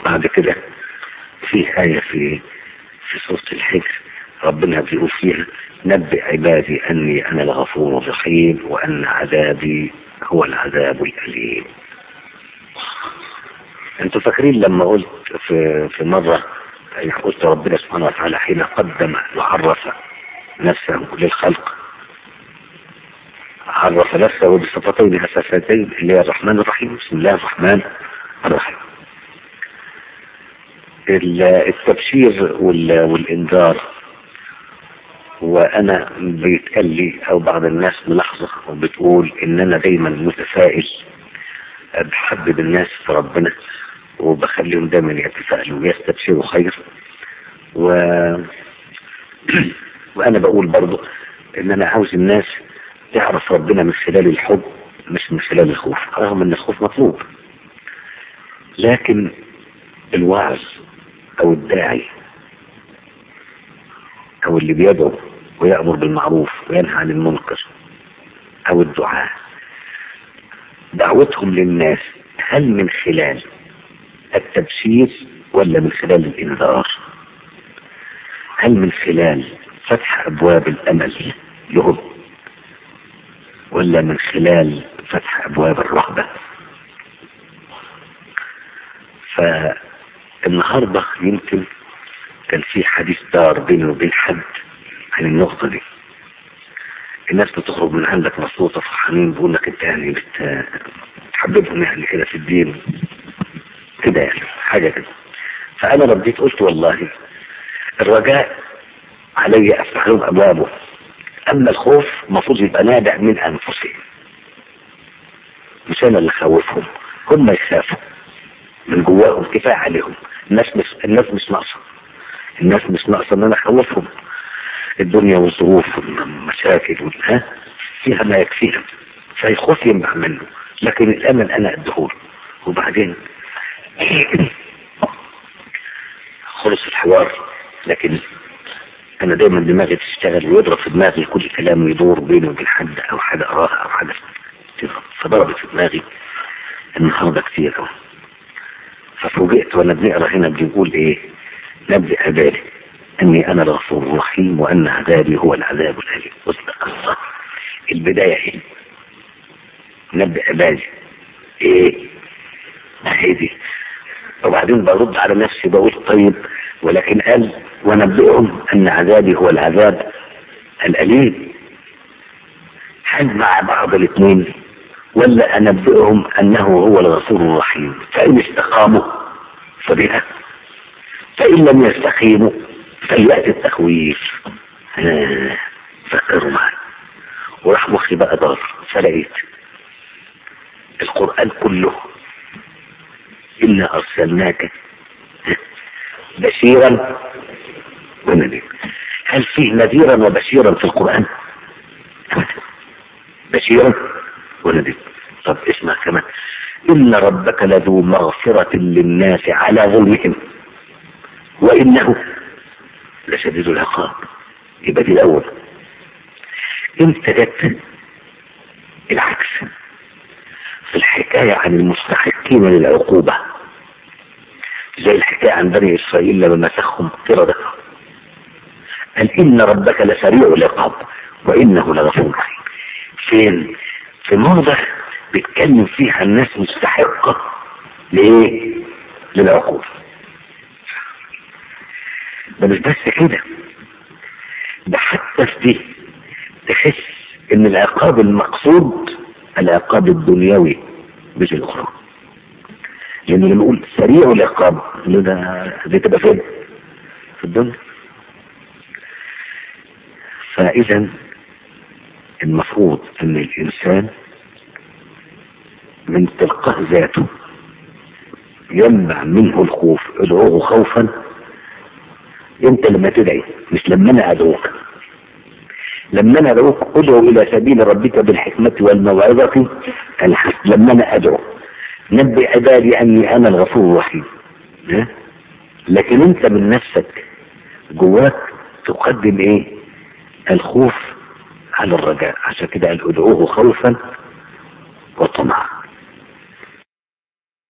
بعد كده في آية في في سورة الحجر ربنا بيقول فيها نبئ عبادي أني أنا الغفور الرحيم وأن عذابي هو العذاب الأليم انتوا فاكرين لما قلت في في مرة يعني قلت ربنا سبحانه وتعالى حين قدم وعرف نفسه للخلق عرف نفسه بصفتين اساسيتين اللي هي الرحمن الرحيم بسم الله الرحمن الرحيم التبشير والانذار وانا بيتقال لي او بعض الناس ملاحظه وبتقول ان انا دايما متفائل بحبب الناس في ربنا وبخليهم دايما يتفائلوا ويستبشروا خير و... وانا بقول برضو ان انا عاوز الناس تعرف ربنا من خلال الحب مش من خلال الخوف رغم ان الخوف مطلوب لكن الواعظ او الداعي او اللي بيدعو ويأمر بالمعروف وينهى عن المنكر او الدعاء دعوتهم للناس هل من خلال التبشير ولا من خلال الانذار هل من خلال فتح ابواب الامل لهم ولا من خلال فتح ابواب الرهبة فالنهاردة يمكن كان في حديث دار بيني وبين حد عن النقطة دي الناس بتخرج من عندك مبسوطة فرحانين بيقول لك انت يعني بت... بتحببهم يعني كده في الدين كده يعني حاجة كده فأنا رديت قلت والله الرجاء علي أفتح لهم أبوابه أما الخوف المفروض يبقى نابع من أنفسهم مش أنا اللي خوفهم هم يخافوا من جواهم كفاية عليهم الناس مش الناس مش ناقصة الناس مش ناقصة إن أنا أخوفهم الدنيا والظروف والمشاكل ها فيها ما يكفيها فيخوف ينبع منه لكن الأمل أنا أديهوله وبعدين خلص الحوار لكن انا دايما دماغي تشتغل ويضرب في دماغي كل كلام يدور بيني وبين حد او حاجة اراها او حاجة فضربت في دماغي النهاردة كتير قوي ففوجئت وانا بنقرا هنا بيقول ايه نبدأ عبادي اني انا الغفور الرحيم وان عذابي هو العذاب الاليم الله البداية ايه نبدأ عبادي ايه ايه دي وبعدين برد على نفسي بقول طيب ولكن قال ونبئهم ان عذابي هو العذاب الاليم هل مع بعض الاثنين ولا انبئهم انه هو الغفور الرحيم فان استقاموا فبها فان لم يستقيموا فليأتي التخويف آه فكروا معي وراح مخي بقى دار فلقيت القرآن كله إنا أرسلناك بشيرا ونذيرا هل فيه نذيرا وبشيرا في القرآن بشيرا ونذيرا طب اسمع كمان إن ربك لذو مغفرة للناس على ظلمهم وإنه لشديد العقاب يبقى دي الأول انت جت العكس في الحكاية عن المستحقين للعقوبة زي الحكاية عن بني إسرائيل لما مسخهم قردة قال إن ربك لسريع العقاب وإنه لغفور رحيم فين في موضع بيتكلم فيها الناس مستحقة لإيه للعقوبة ده مش بس كده ده حتى في دي تحس ان العقاب المقصود العقاب الدنيوي مش الاخرى لان لما نقول سريع العقاب اللي ده دي تبقى فين في الدنيا فاذا المفروض ان الانسان من تلقاء ذاته ينبع منه الخوف ادعوه خوفا انت لما تدعي مش لما انا ادعوك لما انا ادعوك ادعو الى سبيل ربك بالحكمة والموعظة الحسن لما انا ادعو نبئ عبادي اني انا الغفور الرحيم ها؟ لكن انت من نفسك جواك تقدم ايه الخوف على الرجاء عشان كده قال ادعوه خوفا وطمعا